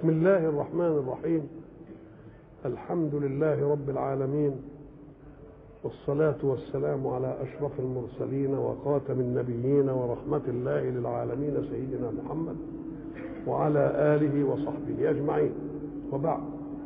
بسم الله الرحمن الرحيم الحمد لله رب العالمين والصلاة والسلام على أشرف المرسلين وخاتم النبيين ورحمة الله للعالمين سيدنا محمد وعلى آله وصحبه أجمعين وبعد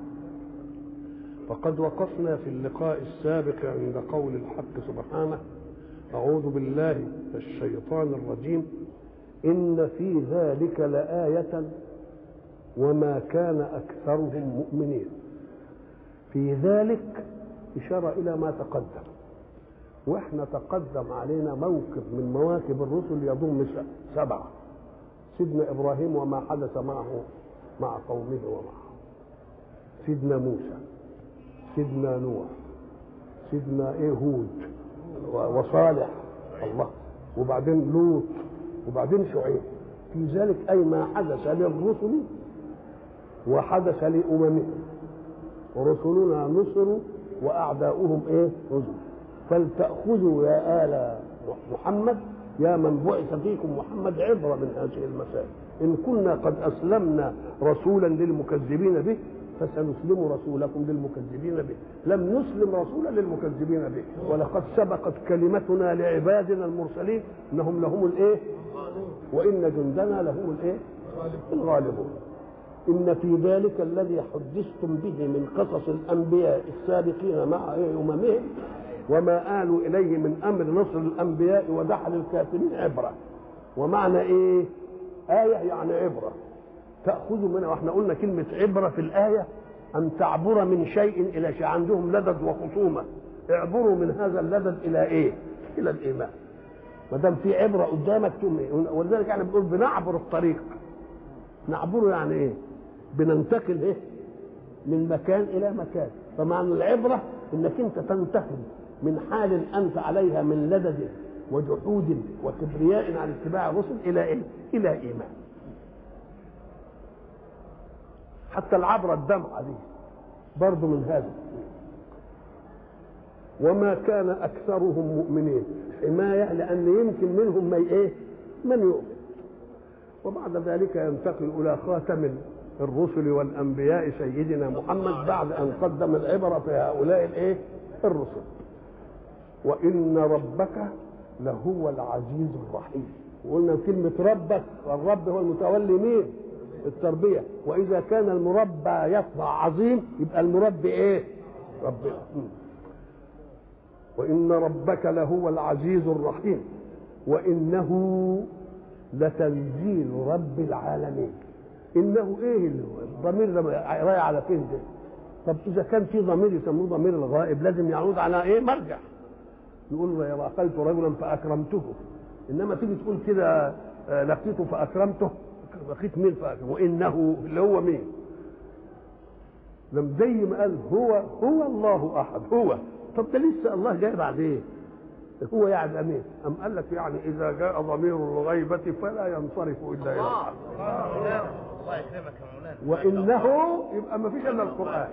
فقد وقفنا في اللقاء السابق عند قول الحق سبحانه أعوذ بالله من الشيطان الرجيم إن في ذلك لآية وما كان أكثرهم مؤمنين في ذلك إشارة إلى ما تقدم وإحنا تقدم علينا موكب من مواكب الرسل يضم سبعة سيدنا إبراهيم وما حدث معه مع قومه ومعه سيدنا موسى سيدنا نوح سيدنا إيه هود وصالح الله وبعدين لوط وبعدين شعيب في ذلك أي ما حدث للرسل وحدث لأممهم ورسلنا نصروا وأعداؤهم إيه نزلوا فلتأخذوا يا آل محمد يا من بعث فيكم محمد عبرة من هذه المسائل إن كنا قد أسلمنا رسولا للمكذبين به فسنسلم رسولكم للمكذبين به لم نسلم رسولا للمكذبين به ولقد سبقت كلمتنا لعبادنا المرسلين انهم لهم الايه وان جندنا لهم الايه الغالبون ان في ذلك الذي حدثتم به من قصص الانبياء السابقين مع اممهم وما آلوا اليه من امر نصر الانبياء ودحل الكافرين عبره ومعنى ايه ايه يعني عبره تأخذ منها واحنا قلنا كلمة عبرة في الآية أن تعبر من شيء إلى شيء عندهم لدد وخصومة اعبروا من هذا اللدد إلى إيه؟ إلى الإيمان ما دام في عبرة قدامك ولذلك احنا بنقول بنعبر الطريق نعبره يعني إيه؟ بننتقل إيه؟ من مكان إلى مكان فمعنى العبرة إنك أنت تنتقل من حال أنت عليها من لدد وجحود وكبرياء عن اتباع الرسل إلى إيه؟ إلى إيمان حتى العبرة الدمعة دي برضه من هذا وما كان أكثرهم مؤمنين حماية لأن يمكن منهم من إيه من يؤمن وبعد ذلك ينتقل إلى خاتم الرسل والأنبياء سيدنا محمد بعد أن قدم العبرة في هؤلاء الإيه الرسل وإن ربك لهو العزيز الرحيم وقلنا كلمة ربك والرب هو المتولي مين التربية وإذا كان المربى يطلع عظيم يبقى المربي إيه ربنا وإن ربك لهو العزيز الرحيم وإنه لتنزيل رب العالمين إنه إيه الضمير ده رايح على فين ده طب إذا كان في ضمير يسموه ضمير الغائب لازم يعود على إيه مرجع يقول أكلت رجلا فأكرمته إنما تيجي تقول كده لقيته فأكرمته بقيت مين فاكر وانه اللي هو مين لم زي ما قال هو هو الله احد هو طب ده لسه الله جاي بعد ايه هو يعني مين ام قال لك يعني اذا جاء ضمير الغيبه فلا ينصرف الا الى الحق الله يكرمك يا مولانا وانه يبقى ما فيش الا القران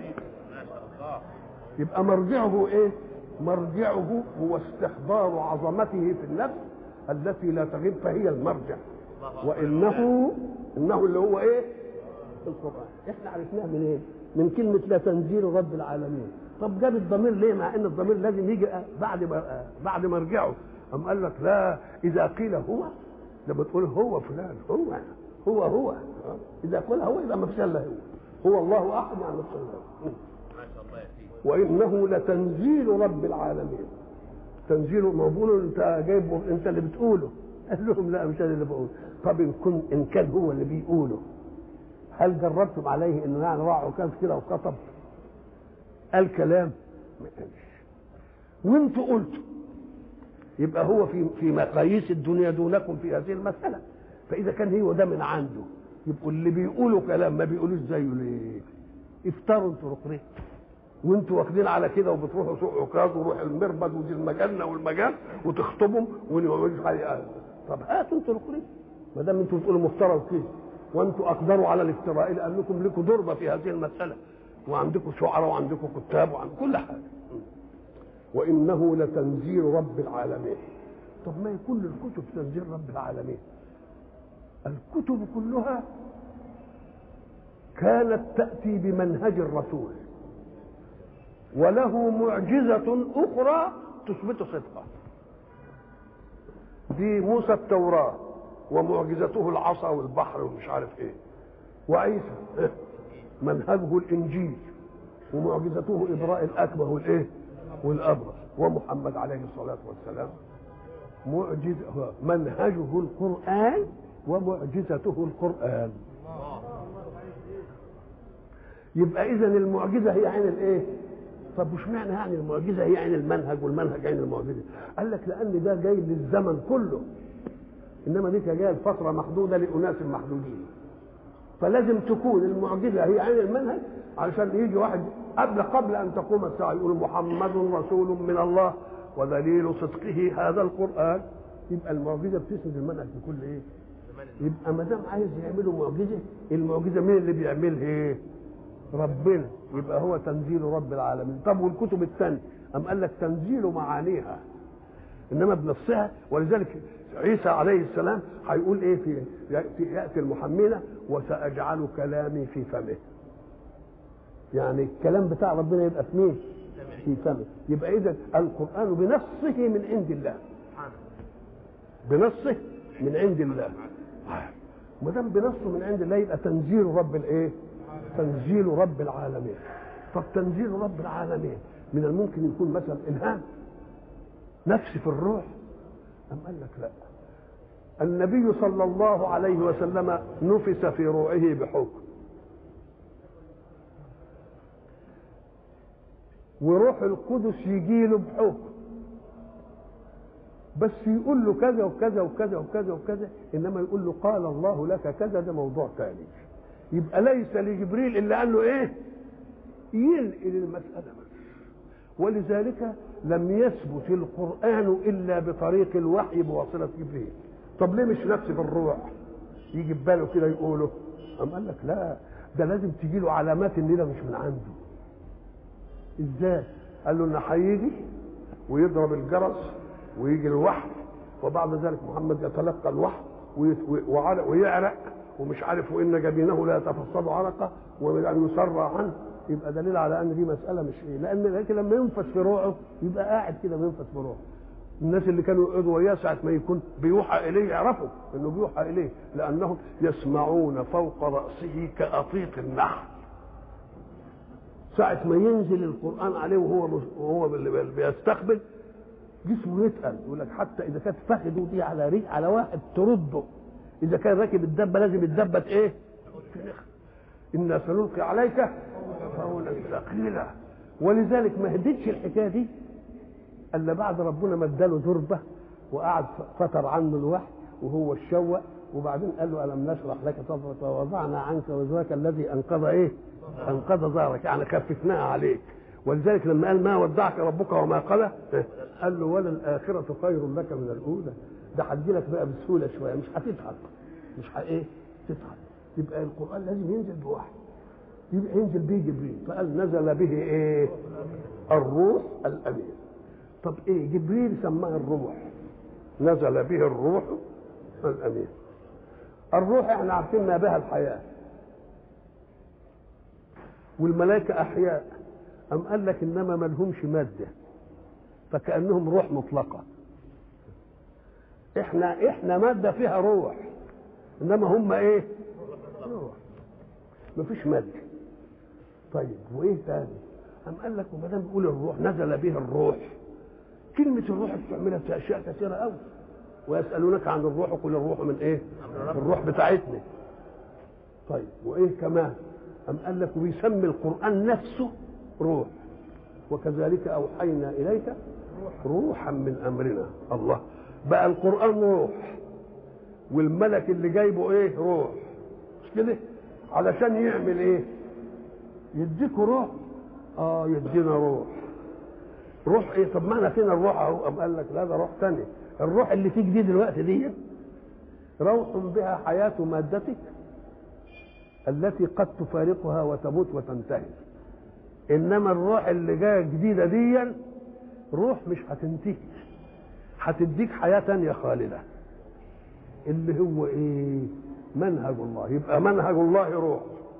يبقى مرجعه ايه مرجعه هو استحضار عظمته في النفس التي لا تغيب فهي المرجع وانه انه اللي هو ايه القران احنا عرفناه من ايه من كلمه لا تنزيل رب العالمين طب جاب الضمير ليه مع ان الضمير لازم يجي بعد ما بعد ما ارجعه أم قال لك لا اذا قيل هو لما تقول هو فلان هو هو هو اذا قيل هو يبقى ما فيش الا هو هو الله احد يعني ما فيش الا هو ما شاء الله يا سيدي وانه لتنزيل رب العالمين تنزيل ما بيقولوا انت جايبه انت اللي بتقوله قال لهم لا مش انا اللي بقوله طب ان كن ان كان هو اللي بيقوله هل جربتم عليه انه يعني راح وكان كده وخطب قال كلام ما قالش وانتوا قلتوا يبقى هو في في مقاييس الدنيا دونكم في هذه المساله فاذا كان هو ده من عنده يبقوا اللي بيقولوا كلام ما بيقولوش زيه ليه؟ افتروا انتوا رقريه وانتوا واخدين على كده وبتروحوا سوق عكاظ وروح المربد ودي المجنه والمجان وتخطبهم ونقول عليه طب هاتوا انتوا القريب ما دام انتوا بتقولوا مفترى وكده وانتوا اقدروا على الافتراء لانكم لكم ضربه في هذه المساله وعندكم شعراء وعندكم كتاب وعند كل حاجه وانه لتنزيل رب العالمين طب ما هي كل الكتب تنزيل رب العالمين الكتب كلها كانت تأتي بمنهج الرسول وله معجزة أخرى تثبت صدقه دي موسى التوراة ومعجزته العصا والبحر ومش عارف ايه وعيسى إيه؟ منهجه الانجيل ومعجزته ابراء الاكمه والايه والابرص ومحمد عليه الصلاه والسلام معجز منهجه القران ومعجزته القران يبقى اذا المعجزه هي عين الايه طب وش معنى يعني المعجزه هي عين المنهج والمنهج عين المعجزه قال لك لان ده جاي للزمن كله انما دي جايه لفتره محدوده لاناس محدودين فلازم تكون المعجزه هي عين المنهج علشان يجي واحد قبل قبل ان تقوم الساعه يقول محمد رسول من الله ودليل صدقه هذا القران يبقى المعجزه بتسند المنهج بكل ايه؟ يبقى ما دام عايز يعملوا معجزه المعجزه مين اللي بيعملها ايه؟ ربنا يبقى هو تنزيل رب العالمين طب والكتب الثانيه أم قال لك تنزيل معانيها انما بنصها ولذلك عيسى عليه السلام هيقول ايه في ياتي المحمله وساجعل كلامي في فمه يعني الكلام بتاع ربنا يبقى في مين في فمه يبقى اذا القران بنصه من عند الله بنصه من عند الله ما دام بنصه من عند الله يبقى تنزيل رب الايه تنزيل رب العالمين طب تنزيل رب العالمين من الممكن يكون مثلا الهام نفس في الروح أم قال لك لا النبي صلى الله عليه وسلم نفس في روعه بحكم وروح القدس يجي له بحكم بس يقول له كذا وكذا وكذا وكذا وكذا انما يقول له قال الله لك كذا ده موضوع ثاني يبقى ليس لجبريل الا انه ايه ينقل المساله بس ولذلك لم يثبت القران الا بطريق الوحي بواسطه جبريل طب ليه مش نفس بالروح يجي في باله كده يقوله أم قال لك لا ده لازم تجي له علامات ان ده مش من عنده ازاي قال له ان هيجي ويضرب الجرس ويجي الوحي وبعد ذلك محمد يتلقى الوحي ويعرق ومش عارف وان جبينه لا يتفصد عرقه وان يسرع عنه يبقى دليل على ان دي مساله مش ايه لان لكن لما ينفس في روعه يبقى قاعد كده بينفس في روعه الناس اللي كانوا يقعدوا وياه ساعه ما يكون بيوحى اليه يعرفوا انه بيوحى اليه لانهم يسمعون فوق راسه كاطيط النحل ساعة ما ينزل القرآن عليه وهو وهو بيستقبل جسمه يتقل يقول لك حتى إذا كانت فخده دي على ريق على واحد ترده إذا كان راكب الدبة لازم الدبة إيه؟ إنا سنلقي عليك قولا ثقيلا ولذلك ما هدتش الحكاية دي الا بعد ربنا ما اداله ضربه وقعد فتر عنه الوحي وهو الشوق وبعدين قال له الم نشرح لك صدرك ووضعنا عنك وزرك الذي انقذ ايه؟ انقذ ظهرك يعني خففناها عليك ولذلك لما قال ما ودعك ربك وما قلى قال له ولا الاخره خير لك من الاولى ده هتجي لك بقى بسهوله شويه مش هتتعب مش ايه؟ تتعب يبقى القران لازم ينزل بوحي يبقى ينزل به جبريل فقال نزل به ايه؟ الروح الامين طب ايه جبريل سماه الروح نزل به الروح الامين الروح احنا عارفين ما بها الحياه والملائكه احياء ام قال لك انما ما لهمش ماده فكانهم روح مطلقه احنا احنا ماده فيها روح انما هم ايه روح مفيش ماده طيب وايه تاني ام قال لك وما دام بيقول الروح نزل به الروح كلمة الروح استعملت في أشياء كثيرة أوي ويسألونك عن الروح وقل الروح من إيه؟ الروح بتاعتنا طيب وإيه كمان؟ أم قال لك ويسمي القرآن نفسه روح وكذلك أوحينا إليك روحا من أمرنا الله بقى القرآن روح والملك اللي جايبه إيه؟ روح مش كده؟ علشان يعمل إيه؟ يديكوا روح آه يدينا روح روح ايه طب ما انا فين الروح اهو قام قال لك لا ده روح تاني الروح اللي فيك دي دلوقتي دي روح بها حياة مادتك التي قد تفارقها وتموت وتنتهي انما الروح اللي جايه جديده دي روح مش هتنتهي هتديك حياه تانية خالده اللي هو ايه منهج الله يبقى منهج الله روح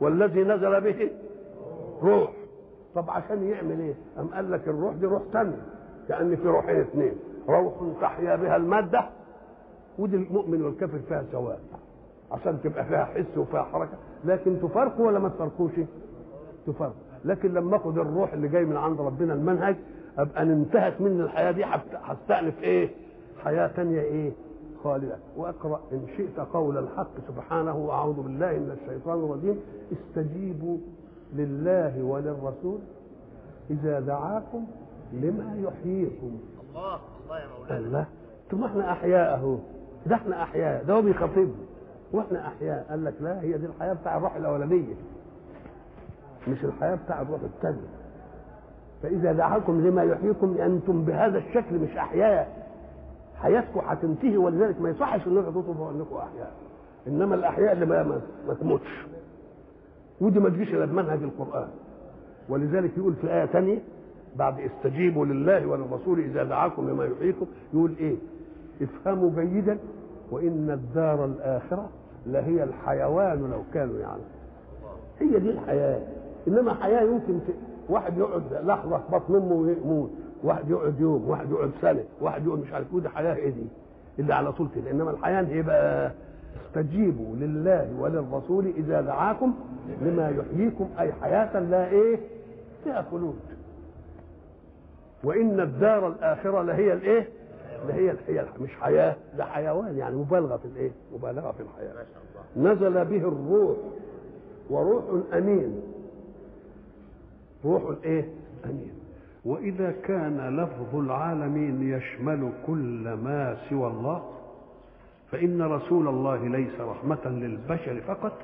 والذي نزل به روح طب عشان يعمل ايه أم قال لك الروح دي روح تانية كأن في روحين اثنين روح تحيا بها المادة ودي المؤمن والكافر فيها سواء عشان تبقى فيها حس وفيها حركة لكن تفرقوا ولا ما تفرقوش تفرق لكن لما اخد الروح اللي جاي من عند ربنا المنهج ابقى ان انتهت مني الحياه دي هستأنف ايه حياه تانية ايه خالده واقرا ان شئت قول الحق سبحانه واعوذ بالله من الشيطان الرجيم استجيبوا لله وللرسول اذا دعاكم لما يحييكم الله الله يا مولانا الله ثم احنا احياء اهو ده احنا احياء ده هو بيخاطبنا واحنا احياء قال لك لا هي دي الحياه بتاع الروح الاولانيه مش الحياه بتاع الروح الثانيه فاذا دعاكم لما يحييكم انتم بهذا الشكل مش احياء حياتكم هتنتهي ولذلك ما يصحش انكم توصفوا انكم احياء انما الاحياء اللي ما, ما, ما تموتش ودي ما تجيش الا بمنهج القران ولذلك يقول في ايه ثانيه بعد استجيبوا لله وللرسول اذا دعاكم لما يحييكم يقول ايه افهموا جيدا وان الدار الاخره لهي الحيوان لو كانوا يعلمون هي دي الحياه انما حياه يمكن ت... واحد يقعد لحظه في بطن امه ويموت واحد يقعد يوم واحد يقعد سنه واحد يقعد مش عارف ودي حياه ايه دي اللي على طول كده انما الحياه ايه بقى استجيبوا لله وللرسول اذا دعاكم لما يحييكم اي حياه لا ايه فيها خلود وان الدار الاخره لهي الايه لهي هي مش حياه ده حيوان يعني مبالغه في الايه مبالغه في الحياه ما شاء الله نزل به الروح وروح امين روح الايه امين واذا كان لفظ العالمين يشمل كل ما سوى الله فان رسول الله ليس رحمه للبشر فقط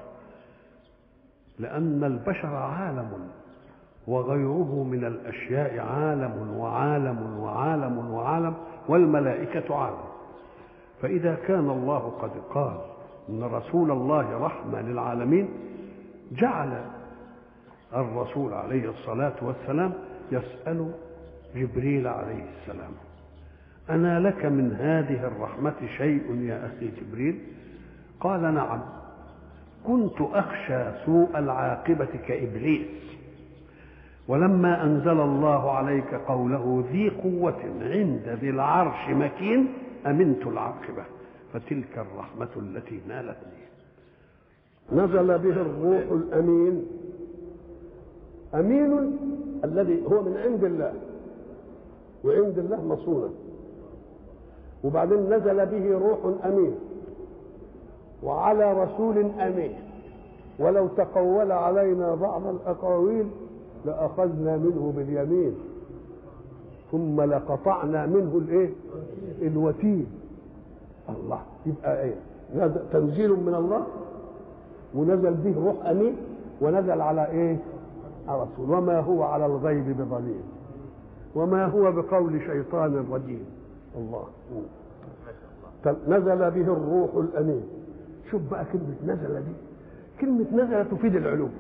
لان البشر عالم وغيره من الاشياء عالم وعالم وعالم وعالم والملائكه عالم فاذا كان الله قد قال ان رسول الله رحمه للعالمين جعل الرسول عليه الصلاه والسلام يسال جبريل عليه السلام انا لك من هذه الرحمه شيء يا اخي جبريل قال نعم كنت اخشى سوء العاقبه كابليس ولما انزل الله عليك قوله ذي قوه عند ذي العرش مكين امنت العاقبه فتلك الرحمه التي نالتني نزل به الروح الامين امين الذي هو من عند الله وعند الله مصونه وبعدين نزل به روح امين وعلى رسول امين ولو تقول علينا بعض الاقاويل لاخذنا منه باليمين ثم لقطعنا منه الايه الوتين الله يبقى ايه نزل تنزيل من الله ونزل به روح امين ونزل على ايه على رسول وما هو على الغيب بضليل وما هو بقول شيطان رجيم الله ما شاء الله نزل به الروح الامين شوف بقى كلمه نزل دي كلمه نزل تفيد العلوم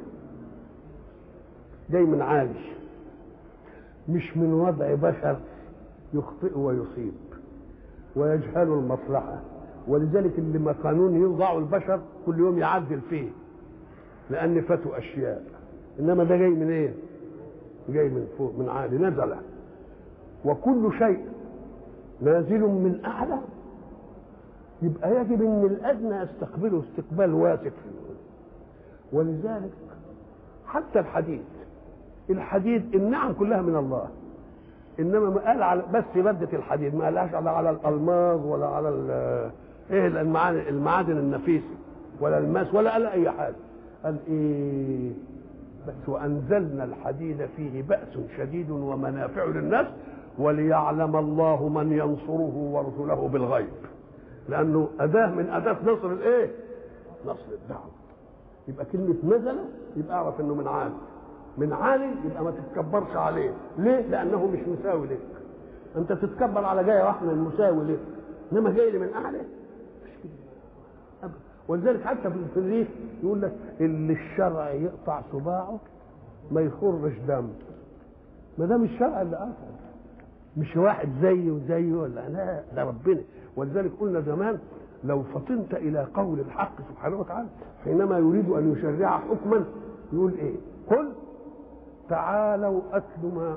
جاي من عالي مش من وضع بشر يخطئ ويصيب ويجهل المصلحه ولذلك اللي ما قانون يوضعوا البشر كل يوم يعدل فيه لان فاتوا اشياء انما ده جاي من ايه جاي من فوق من عالي نزل وكل شيء نازل من اعلى يبقى يجب ان الادنى يستقبله استقبال واثق ولذلك حتى الحديد الحديد النعم كلها من الله انما ما قال على بس ماده الحديد ما قالهاش على على الالماظ ولا على ال- ايه المعادن المعادن النفيسه ولا الماس ولا قال اي حاجه قال ايه بس وانزلنا الحديد فيه باس شديد ومنافع للناس وليعلم الله من ينصره ورسله بالغيب لانه اداه من اداه نصر الايه نصر الدعوه يبقى كلمه نزل يبقى اعرف انه من عالي من عالي يبقى ما تتكبرش عليه ليه لانه مش مساوي لك انت تتكبر على جاي واحد من مساوي لك انما جاي لي من اعلى مش كده أبدا. ولذلك حتى في- في الريف يقول لك اللي الشرع يقطع صباعه ما يخرش دم ما دام الشرع اللي قطع مش واحد زيه وزيه ولا لا ده ربنا ولذلك قلنا زمان لو فطنت الى قول الحق سبحانه وتعالى حينما يريد ان يشرع حكما يقول ايه قل تعالوا اتلوا ما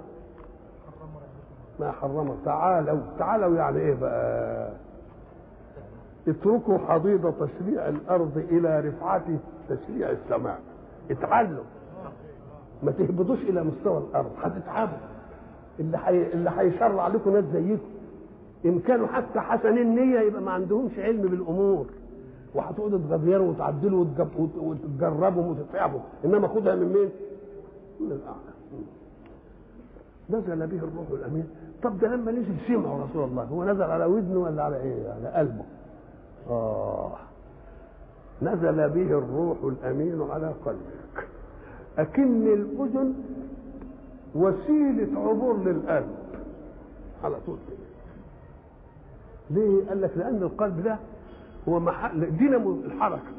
ما حرم تعالوا تعالوا يعني ايه بقى اتركوا حضيض تشريع الارض الى رفعه تشريع السماء اتعلوا ما تهبطوش الى مستوى الارض هتتعبوا اللي حي... اللي هيشرع لكم ناس زيكم ان كانوا حتى حسن النيه يبقى ما عندهمش علم بالامور وهتقعدوا تغيروا وتعدلوا وتجب... وت- وتجربوا وتتعبوا انما خدها من مين؟ من الاعلى نزل به الروح الامين طب ده لما نزل سمعه رسول الله هو نزل على ودنه ولا على ايه؟ على قلبه اه نزل به الروح الامين على قلبك اكن الاذن وسيله عبور للقلب على طول كده ليه؟ قال لك لان القلب ده هو محل دينامو الحركه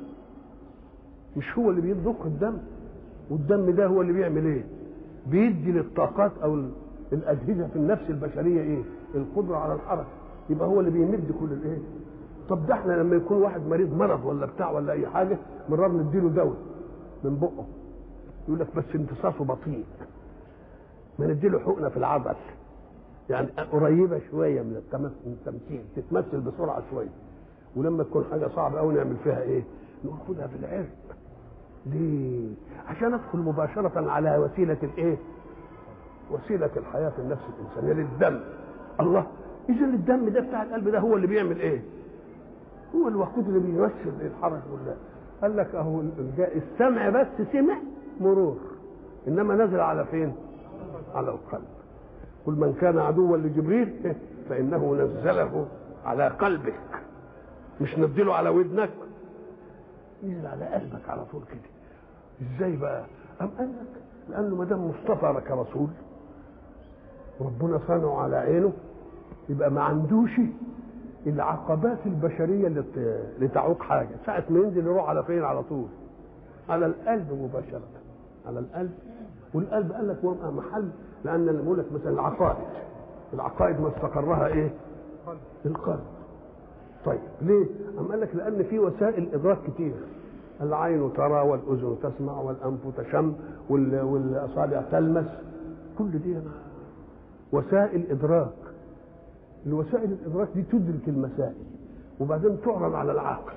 مش هو اللي بيضخ الدم والدم ده هو اللي بيعمل ايه؟ بيدي للطاقات او ال- الاجهزه في النفس البشريه ايه؟ القدره على الحركه يبقى هو اللي بيمد كل الايه؟ طب ده احنا لما يكون واحد مريض مرض ولا بتاع ولا اي حاجه مرات نديله دواء من بقه يقول لك بس امتصاصه بطيء ما نديله حقنه في العضل يعني قريبه شويه من التمس- من التمثيل تتمثل بسرعه شويه ولما تكون حاجه صعبه قوي نعمل فيها ايه؟ ناخدها في العرق ليه؟ عشان ادخل مباشره على وسيله الايه؟ وسيله الحياه في النفس الانسانيه للدم الله اذا الدم ده بتاع القلب ده هو اللي بيعمل ايه؟ هو الوقود اللي بيمثل الحركه كلها قال لك اهو الجا- السمع بس سمع مرور انما نزل على فين؟ على القلب كل من كان عدوا لجبريل فانه نزله على قلبك مش نديله على ودنك نزل على قلبك على طول كده ازاي بقى؟ أم قال لك لانه ما دام مصطفى لك رسول ربنا صنعه على عينه يبقى ما عندوش العقبات البشريه اللي ت- اللي تعوق حاجه ساعه ما ينزل يروح على فين على طول على القلب مباشره على القلب والقلب قال لك هو محل لان اللي بيقول لك مثلا العقائد العقائد ما استقرها ايه؟ القلب طيب ليه؟ أم قال لك لأن في وسائل إدراك كتير العين ترى والأذن تسمع والأنف تشم وال- والأصابع تلمس كل دي وسائل إدراك الوسائل الإدراك دي تدرك المسائل وبعدين تعرض على العقل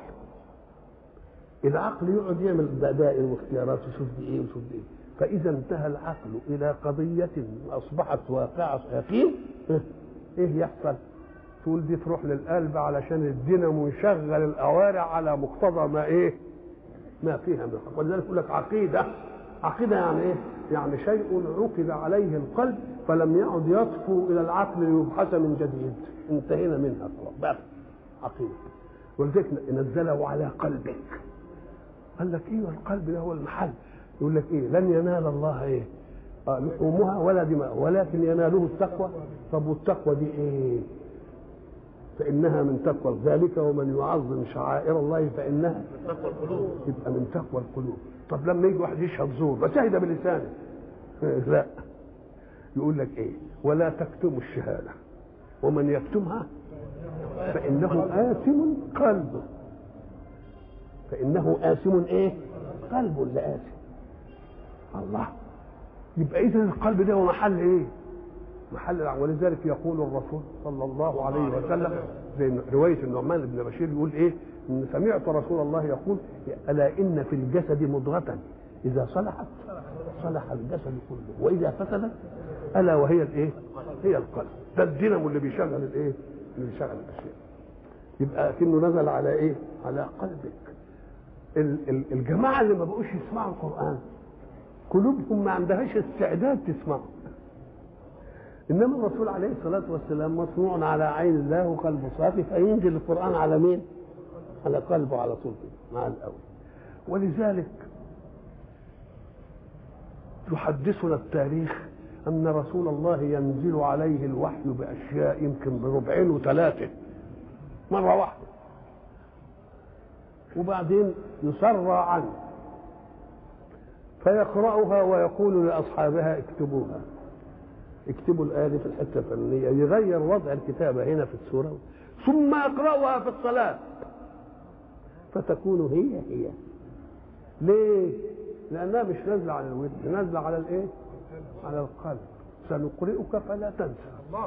العقل يقعد يعمل دلائل واختيارات ويشوف دي ايه ويشوف دي ايه فاذا انتهى العقل الى قضيه اصبحت واقعه يقين ايه يحصل؟ تقول دي تروح للقلب علشان الدينامو يشغل الاوارع على مقتضى ما ايه؟ ما فيها من الحق ولذلك يقول لك عقيده عقيده يعني ايه؟ يعني شيء عقد عليه القلب فلم يعد يطفو الى العقل ليبحث من جديد انتهينا منها خلاص بس عقيده ولذلك نزله على قلبك قال لك ايوه القلب ده هو المحل يقول لك ايه لن ينال الله ايه آه لحومها ولا دماء ولكن يناله التقوى طب والتقوى دي ايه فانها من تقوى ذلك ومن يعظم شعائر الله فانها تقوى القلوب يبقى من تقوى القلوب طب لما يجي واحد يشهد زور فشهد بلسانه لا يقول لك ايه ولا تكتموا الشهاده ومن يكتمها فانه آثم قلبه فانه آثم ايه قلبه اللي آثم الله يبقى اذا القلب ده هو محل ايه محل الع- ولذلك يقول الرسول صلى الله عليه وسلم زي روايه النعمان بن بشير يقول ايه ان سمعت رسول الله يقول الا ان في الجسد مضغه اذا صلحت صلح الجسد كله واذا فسدت الا وهي الايه هي القلب ده الدينامو اللي بيشغل الايه اللي بيشغل الاشياء يبقى كأنه نزل على ايه على قلبك ال- ال- الجماعه اللي ما بقوش يسمعوا القران قلوبهم ما عندهاش استعداد تسمعه انما الرسول عليه الصلاه والسلام مصنوع على عين الله وقلبه صافي فينزل القران على مين؟ على قلبه على طول كده مع الاول ولذلك يحدثنا التاريخ ان رسول الله ينزل عليه الوحي باشياء يمكن بربعين وثلاثه مره واحده وبعدين يسرى عنه فيقرأها ويقول لأصحابها اكتبوها اكتبوا الآية دي في الحتة الفلانية يغير وضع الكتابة هنا في السورة ثم يقرأها في الصلاة فتكون هي هي ليه؟ لانها مش نازله على الودن نازله على الايه على القلب سنقرئك فلا تنسى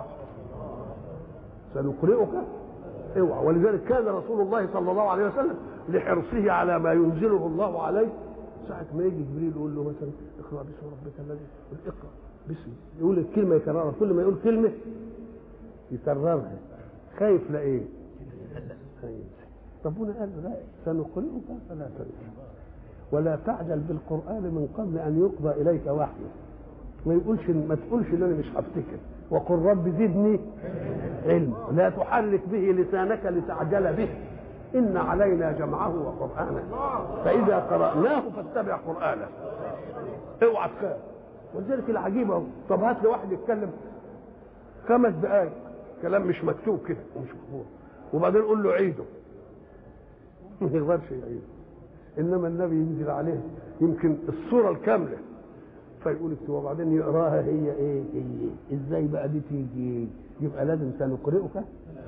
سنقرئك اوعى ولذلك كان رسول الله صلى الله عليه وسلم لحرصه على ما ينزله الله عليه ساعة ما يجي جبريل يقول له مثلا اقرأ باسم ربك الذي يقول اقرأ باسم يقول الكلمة يكررها كل ما يقول كلمة يكررها خايف لا ايه؟ خايف ربنا قال له لا سنقرئك فلا تنسى ولا تعجل بالقرآن من قبل أن يقضى إليك وحيه ما يقولش ما تقولش ان انا مش هفتكر وقل رب زدني علم لا تحرك به لسانك لتعجل به ان علينا جمعه وقرانه فاذا قراناه فاتبع قرانه اوعى تخاف ولذلك العجيب اهو طب هات لي واحد يتكلم خمس دقائق كلام مش مكتوب كده ومش مفهوم وبعدين قول له عيده ما يقدرش يعيده انما النبي ينزل عليه يمكن الصوره الكامله فيقول اكتب وبعدين يقراها هي ايه هي ازاي بقى دي تيجي يبقى لازم سنقرئك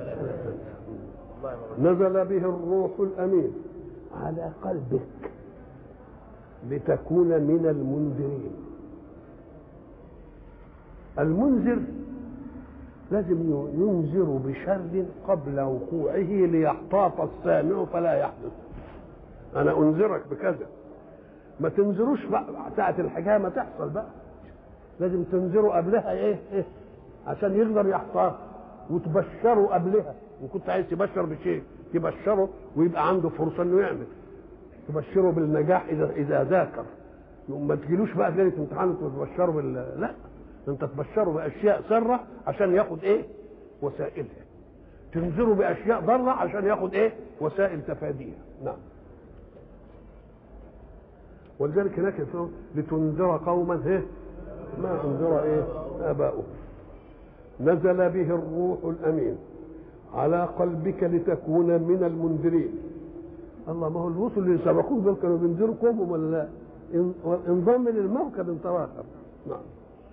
نزل به الروح الامين على قلبك لتكون من المنذرين المنذر لازم ينذر بشر قبل وقوعه ليحتاط السامع فلا يحدث انا انذرك بكذا ما تنذروش بقى ساعة الحكاية ما تحصل بقى لازم تنذروا قبلها ايه, إيه عشان يقدر يحتاط وتبشروا قبلها وكنت عايز تبشر بشيء تبشره ويبقى عنده فرصة انه يعمل تبشره بالنجاح اذا اذا ذاكر ما تجيلوش بقى ليله امتحان وتبشره بال لا انت تبشره باشياء سره عشان ياخد ايه وسائلها تنذره باشياء ضاره عشان ياخد ايه وسائل تفاديها نعم ولذلك هناك يقول لتنذر قوما ايه ما انذر ايه اباؤهم نزل به الروح الامين على قلبك لتكون من المنذرين الله ما هو الرسل اللي سبقوك دول كانوا بينذروا قومهم ولا لا انضم للموكب انطلاقا نعم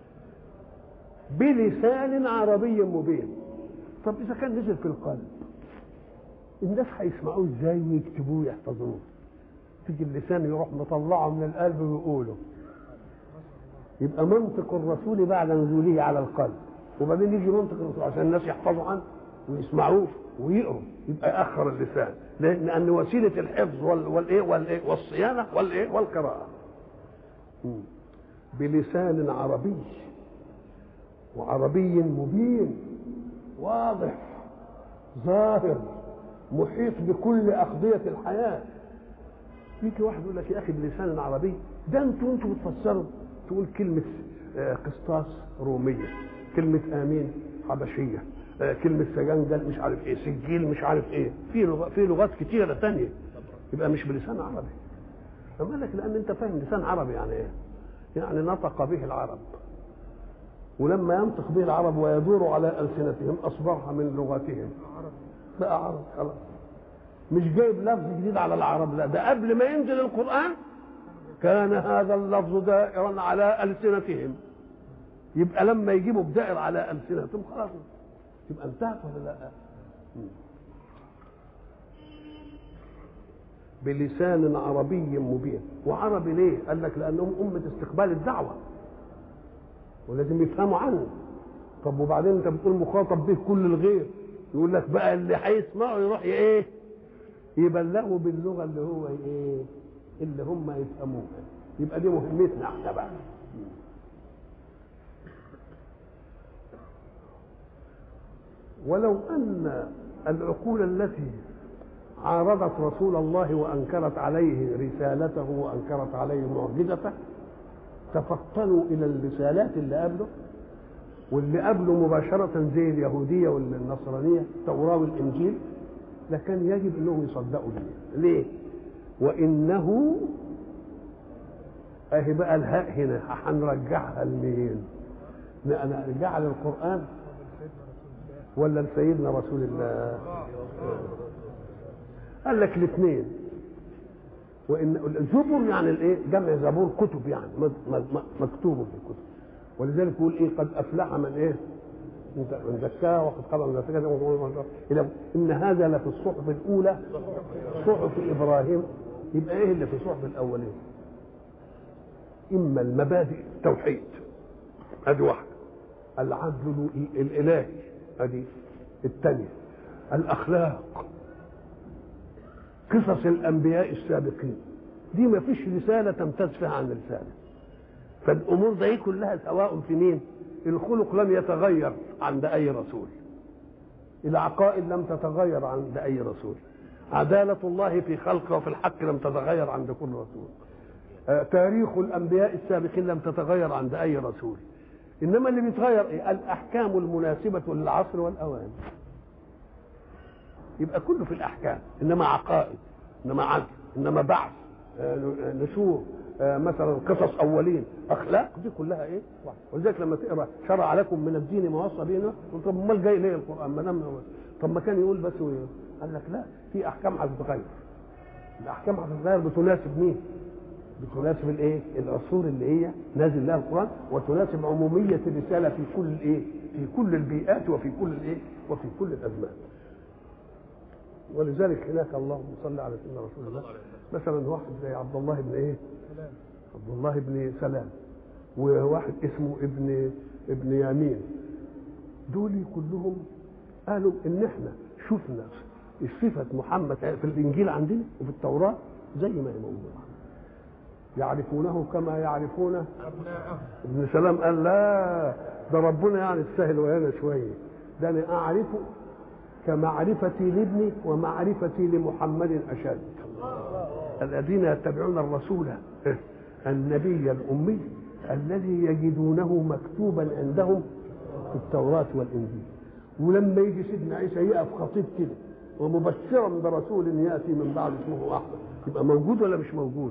بلسان عربي مبين طب اذا كان نزل في القلب الناس هيسمعوه ازاي ويكتبوه ويحفظوه تيجي اللسان يروح مطلعه من القلب ويقوله يبقى منطق الرسول بعد نزوله على القلب وبعدين يجي منطق الرسول عشان الناس يحفظوا عنه ويسمعوه ويقروا يبقى اخر اللسان لان وسيله الحفظ والايه والايه والصيانه والايه والقراءه بلسان عربي وعربي مبين واضح ظاهر محيط بكل اقضيه الحياه يجي واحد يقول لك يا اخي بلسان عربي ده انتوا انتوا بتفسروا تقول كلمه قسطاس روميه كلمه امين حبشيه كلمه سجنجل مش عارف ايه سجيل مش عارف ايه في لغة في لغات كتيره ثانيه يبقى مش بلسان عربي أما لك لان انت فاهم لسان عربي يعني ايه يعني نطق به العرب ولما ينطق به العرب ويدور على السنتهم اصبح من لغتهم بقى عرب خلاص مش جايب لفظ جديد على العرب لا ده قبل ما ينزل القران كان هذا اللفظ دائرا على السنتهم يبقى لما يجيبوا بدائر على السنتهم خلاص يبقى انتهت ولا لا بلسان عربي مبين وعربي ليه قال لك لانهم امه استقبال الدعوه ولازم يفهموا عنه طب وبعدين انت بتقول مخاطب به كل الغير يقول لك بقى اللي هيسمعه يروح ايه يبلغوا باللغه اللي هو ايه اللي هم يفهموها يبقى دي مهمتنا احنا بقى ولو ان العقول التي عارضت رسول الله وانكرت عليه رسالته وانكرت عليه معجزته تفطنوا الى الرسالات اللي قبله واللي قبله مباشرة زي اليهودية والنصرانية التوراة والإنجيل لكان يجب أنهم يصدقوا به ليه؟ وإنه أهي بقى الهاء هنا هنرجعها لمين؟ نرجعها للقرآن ولا لسيدنا رسول الله؟ قال لك الاثنين وان الزبر يعني الايه جمع زبور كتب يعني مكتوب في الكتب ولذلك يقول ايه قد افلح من ايه من زكاها وقد خاب من زكاها الى ان هذا لفي الصحف الاولى صحف ابراهيم يبقى ايه اللي في الصحف الاولين اما المبادئ التوحيد ادي واحده العدل الالهي ادي الثانيه الاخلاق قصص الانبياء السابقين دي ما فيش رساله تمتاز فيها عن رساله فالامور دي كلها سواء في مين الخلق لم يتغير عند اي رسول العقائد لم تتغير عند اي رسول عدالة الله في خلقه وفي الحق لم تتغير عند كل رسول آه، تاريخ الأنبياء السابقين لم تتغير عند أي رسول إنما اللي بيتغير إيه؟ الأحكام المناسبة للعصر والأوان يبقى كله في الأحكام إنما عقائد إنما عدل إنما بعث آه، نشور آه، مثلا قصص اولين اخلاق دي كلها ايه واحد ولذلك لما تقرا شرع لكم من الدين ما وصى به قلت طب امال جاي ليه القران ما دام طب ما كان يقول بس وإيه؟ قال لك لا في احكام هتتغير الاحكام هتتغير بتناسب مين بتناسب الايه العصور اللي هي نازل لها القران وتناسب عموميه الرساله في كل الايه في كل البيئات وفي كل الايه وفي كل الازمان ولذلك هناك اللهم صل على سيدنا رسول الله مثلا واحد زي عبد الله بن ايه عبد الله بن سلام وواحد اسمه ابن ابن يامين دول كلهم قالوا ان احنا شفنا صفة محمد في الانجيل عندنا وفي التوراة زي ما هي موجودة يعرفونه كما يعرفون ابن سلام قال لا ده ربنا يعني السهل ويانا شوية ده انا اعرفه كمعرفتي لابني ومعرفتي لمحمد اشد الذين يتبعون الرسول النبي الأمي الذي يجدونه مكتوبا عندهم في التوراة والإنجيل ولما يجي سيدنا عيسى يقف خطيب كده ومبشرا برسول يأتي من بعد اسمه أحمد يبقى موجود ولا مش موجود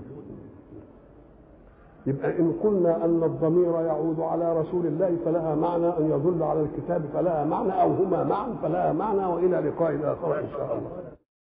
يبقى إن قلنا أن الضمير يعود على رسول الله فلها معنى أن يدل على الكتاب فلها معنى أو هما معا فلها معنى وإلى لقاء آخر إن شاء الله